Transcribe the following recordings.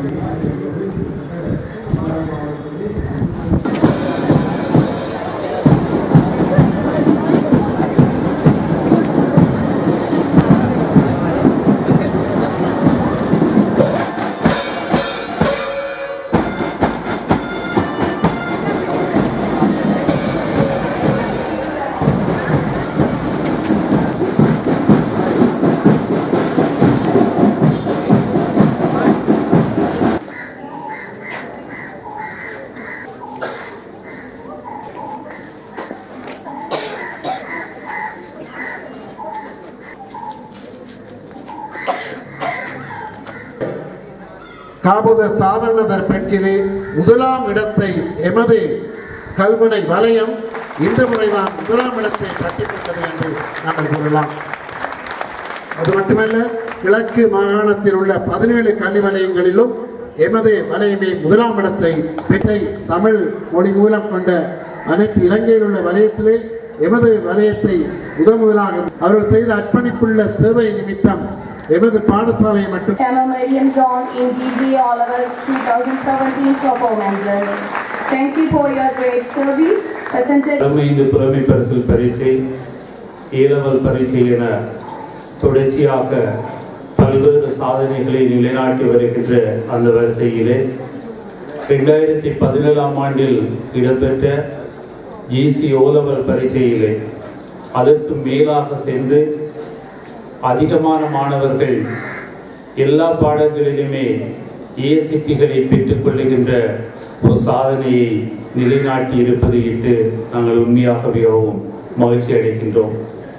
காபுத சாதாரணதர் பயிற்சியிலே முதலாம் இடத்தை எமது கல்முனை வலயம் இந்த முறைதான் முதலாம் இடத்தை தட்டிவிட்டது என்று நாங்கள் கூறலாம் அது மட்டுமல்ல கிழக்கு மாகாணத்தில் உள்ள பதினேழு கல்வி வலயங்களிலும் எமது வலயமே முதலாம் இடத்தை பெற்றை தமிழ் மொழி மூலம் கொண்ட அனைத்து இலங்கையில் உள்ள வலயத்திலே எமது வலயத்தை முதமுதலாக அவர்கள் செய்த அர்ப்பணிப்புள்ள சேவை நிமித்தம் எமது பாடசாலை மட்டும் Tamil Medium Zone in DZA Oliver 2017 performances. Thank you for your great service presented பதினைந்து புறமை பரிசில் பரீட்சை ஏலவல் பரீட்சை என தொடர்ச்சியாக பல்வேறு சாதனைகளை நிலைநாட்டி வருகின்ற அந்த வரிசையிலே ரெண்டாயிரத்தி பதினேழாம் ஆண்டில் இடம்பெற்ற ஜிசி ஓலவல் பரீட்சையிலே அதற்கு மேலாக சென்று அதிகமான மாணவர்கள் எல்லா பாடங்களிலுமே ஏசிட்டிகளை பெற்றுக்கொள்ளுகின்ற ஒரு சாதனையை நிலைநாட்டி இருப்பதை இட்டு நாங்கள் உண்மையாக மிகவும் மகிழ்ச்சி அடைகின்றோம்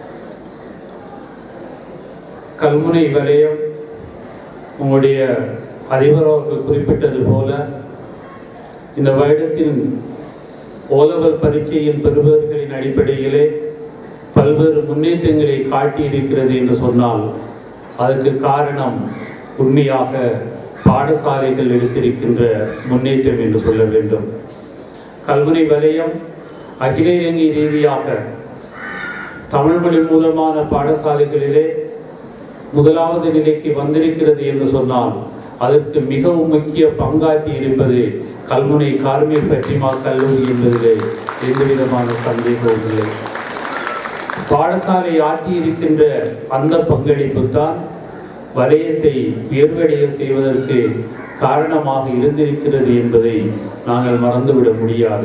கல்முனை வலயம் உங்களுடைய அதிபர் அவர்கள் குறிப்பிட்டது போல இந்த வருடத்தின் ஓலவல் பரீட்சையின் பெறுபவர்களின் அடிப்படையிலே பல்வேறு முன்னேற்றங்களை காட்டியிருக்கிறது என்று சொன்னால் அதற்கு காரணம் உண்மையாக பாடசாலைகள் எடுத்திருக்கின்ற முன்னேற்றம் என்று சொல்ல வேண்டும் கல்முனை வலயம் அகில இலங்கை ரீதியாக தமிழ் மொழி மூலமான பாடசாலைகளிலே முதலாவது நிலைக்கு வந்திருக்கிறது என்று சொன்னால் அதற்கு மிகவும் முக்கிய பங்காற்றி இருப்பது கல்முனை கார்மிக் பற்றிமா கல்லூரி என்பதிலே எந்த விதமான சந்தேகமும் இல்லை பாடசாலை ஆற்றி இருக்கின்ற அந்த பங்களிப்பு தான் வலயத்தை உயர்வடைய செய்வதற்கு காரணமாக இருந்திருக்கிறது என்பதை நாங்கள் மறந்துவிட முடியாது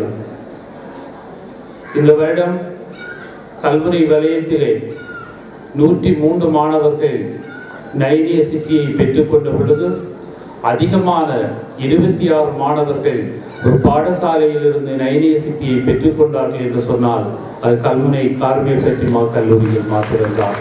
இந்த வருடம் கல்முனை வலயத்திலே நூற்றி மூன்று மாணவர்கள் நைனிய சித்தியை பெற்றுக்கொண்ட பொழுது அதிகமான இருபத்தி ஆறு மாணவர்கள் ஒரு பாடசாலையிலிருந்து நைனிய சித்தியை பெற்றுக்கொண்டார்கள் என்று சொன்னால் அது கல்முனை கார்மிய பெற்றிமா கல்லூரியில் மாத்திருந்தார்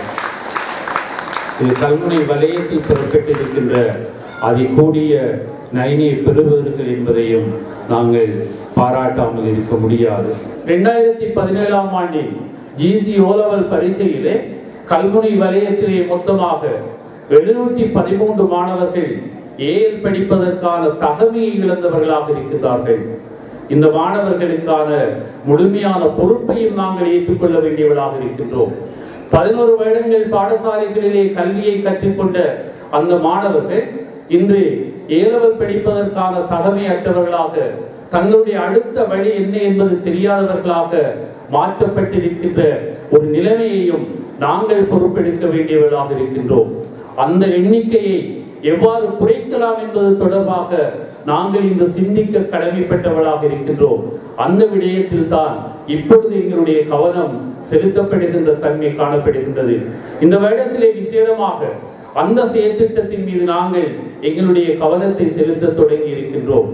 இது கல்முனை வலயத்தில் புறப்பட்டிருக்கின்ற அதிகூடிய நைனியை பெறுபவர்கள் என்பதையும் நாங்கள் பாராட்டாமல் இருக்க முடியாது இரண்டாயிரத்தி பதினேழாம் ஆண்டில் ஜிசி ஓலவல் பரீட்சையிலே கல்முனை வலயத்திலே மொத்தமாக எழுநூற்றி பதிமூன்று மாணவர்கள் ஏஎல் படிப்பதற்கான தகமையை இழந்தவர்களாக இருக்கிறார்கள் இந்த மாணவர்களுக்கான முழுமையான பொறுப்பையும் நாங்கள் ஏற்றுக்கொள்ள வேண்டியவர்களாக இருக்கின்றோம் பதினோரு வருடங்கள் பாடசாலைகளிலே கல்வியை கற்றுக்கொண்ட அந்த மாணவர்கள் இன்று ஏலவல் படிப்பதற்கான தகமையற்றவர்களாக தங்களுடைய அடுத்த வழி என்ன என்பது தெரியாதவர்களாக மாற்றப்பட்டிருக்கின்ற ஒரு நிலைமையையும் நாங்கள் பொறுப்பெடுக்க வேண்டியவர்களாக இருக்கின்றோம் அந்த எண்ணிக்கையை எவ்வாறு குறைக்கலாம் என்பது தொடர்பாக நாங்கள் இன்று சிந்திக்க கடமைப்பட்டவர்களாக இருக்கின்றோம் அந்த விடயத்தில் தான் இப்பொழுது எங்களுடைய கவனம் செலுத்தப்படுகின்ற தன்மை காணப்படுகின்றது இந்த வருடத்திலே விசேடமாக அந்த செயற்திட்டத்தின் மீது நாங்கள் எங்களுடைய கவனத்தை செலுத்த தொடங்கி இருக்கின்றோம்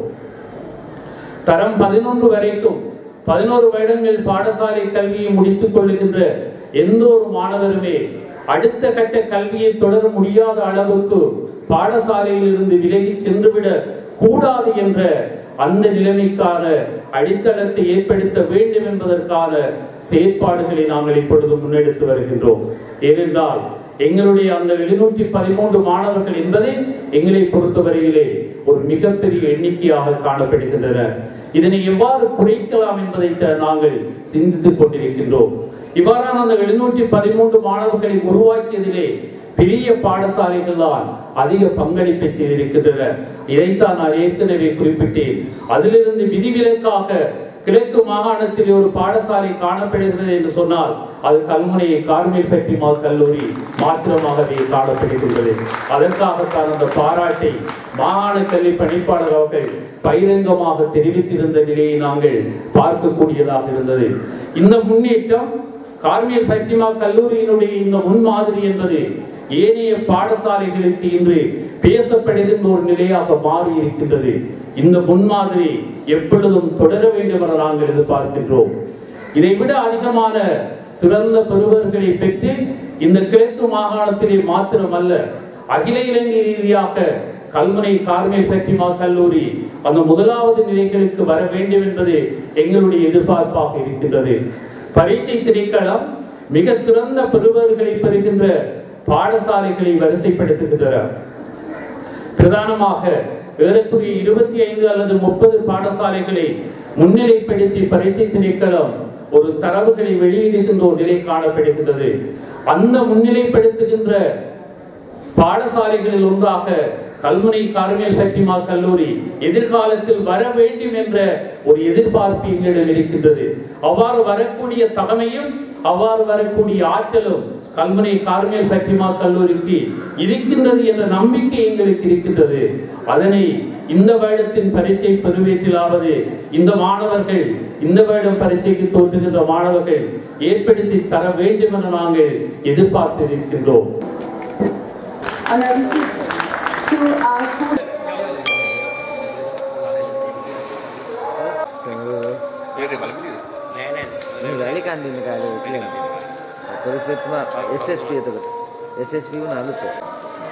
தரம் பதினொன்று வரைக்கும் பதினோரு வருடங்கள் பாடசாலை கல்வியை முடித்துக் கொள்ளுகின்ற எந்த ஒரு மாணவருமே அடுத்த கட்ட கல்வியை தொடர முடியாத அளவுக்கு பாடசாலையில் இருந்து விலகி சென்றுவிட கூடாது என்ற அந்த நிலைமைக்கான அடித்தளத்தை ஏற்படுத்த வேண்டும் என்பதற்கான செயற்பாடுகளை நாங்கள் இப்பொழுது முன்னெடுத்து வருகின்றோம் ஏனென்றால் எங்களுடைய அந்த எழுநூற்றி பதிமூன்று மாணவர்கள் என்பதே எங்களை பொறுத்தவரையிலே ஒரு மிகப்பெரிய எண்ணிக்கையாக காணப்படுகின்றன இதனை எவ்வாறு குறைக்கலாம் என்பதை நாங்கள் சிந்தித்துக் கொண்டிருக்கின்றோம் இவ்வாறான அந்த எழுநூற்றி பதிமூன்று மாணவர்களை உருவாக்கியதிலே பெரிய பாடசாலைகள் தான் அதிக பங்களிப்பை செய்திருக்கின்றன இதைத்தான் நான் ஏற்கனவே குறிப்பிட்டேன் அதிலிருந்து விதிவிலக்காக கிழக்கு மாகாணத்தில் ஒரு பாடசாலை காணப்படுகிறது என்று சொன்னால் அது கல்முனை கார்மில் பெட்டிமா கல்லூரி மாத்திரமாகவே காணப்படுகின்றது அதற்காகத்தான் அந்த பாராட்டை மாகாண கல்வி பணிப்பாளர் அவர்கள் பகிரங்கமாக தெரிவித்திருந்த நிலையை நாங்கள் பார்க்கக்கூடியதாக இருந்தது இந்த முன்னேற்றம் கார்மியல் பத்திமா கல்லூரியினுடைய இந்த முன்மாதிரி என்பது ஏனைய பாடசாலைகளுக்கு இன்று பேசப்படுகின்ற ஒரு நிலையாக மாறி இருக்கின்றது இந்த முன்மாதிரி எப்பொழுதும் தொடர வேண்டும் என நாங்கள் எதிர்பார்க்கின்றோம் இதை விட அதிகமான சிறந்த பெறுவர்களை பெற்று இந்த கிழக்கு மாகாணத்திலே மாத்திரமல்ல அகில இலங்கை ரீதியாக கல்முனை கார்மேல் பற்றிமா கல்லூரி அந்த முதலாவது நிலைகளுக்கு வர வேண்டும் என்பது எங்களுடைய எதிர்பார்ப்பாக இருக்கின்றது பரீட்சை திணைக்களம் மிக சிறந்த பெறுவர்களை பெறுகின்ற பாடசாலைகளை வரிசைப்படுத்துகின்றன பிரதானமாக ஏறக்குறைய இருபத்தி ஐந்து அல்லது முப்பது பாடசாலைகளை முன்னிலைப்படுத்தி பரீட்சை திணைக்களம் ஒரு தரவுகளை வெளியிடுகின்ற ஒரு நிலை காணப்படுகின்றது அந்த முன்னிலைப்படுத்துகின்ற பாடசாலைகளில் ஒன்றாக கல்முனை கார்மேல் பத்திமா கல்லூரி எதிர்காலத்தில் வர வேண்டும் என்ற ஒரு எதிர்பார்ப்பு எங்களிடம் இருக்கின்றது அவ்வாறு வரக்கூடிய தகமையும் அவ்வாறு வரக்கூடிய ஆற்றலும் கல்முனை கார்மேல் பத்திமா கல்லூரிக்கு இருக்கின்றது என்ற நம்பிக்கை எங்களுக்கு இருக்கின்றது அதனை இந்த வருடத்தின் பரீட்சை பெருவேற்றிலாவது இந்த மாணவர்கள் இந்த வருடம் பரீட்சைக்கு தோற்றுகின்ற மாணவர்கள் ஏற்படுத்தி தர வேண்டும் என நாங்கள் எதிர்பார்த்திருக்கின்றோம் On a visit to our school. මේ වැලි කන්දින්න කාලේ කියන පොලිස් පෙත්තුමා SSP එතකොට SSP වුණ අලුත